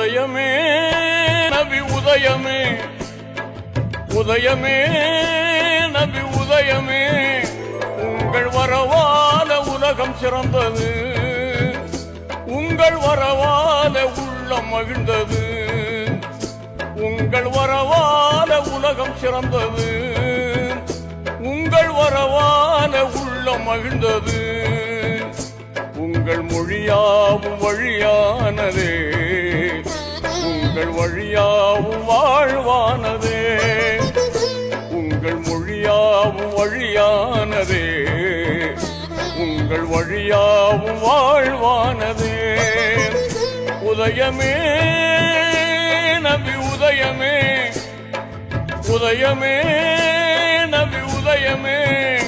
உதயமே நபி உதயமே உதயமே நபி உதயமே உங்கள் வரவால உலகம் சிறந்தது உங்கள் வரவால உள்ளம் மகிழ்ந்தது உங்கள் வரவால உலகம் சிறந்தது உங்கள் வரவால உள்ளம் மகிழ்ந்தது உங்கள் மொழியாவும் வழியானதே உங்கள் வழியாவும் வாழ்வானதே உங்கள் மொழியாவும் வழியானதே உங்கள் வழியாவும் வாழ்வானதே உதயமே நபி உதயமே உதயமே நபி உதயமே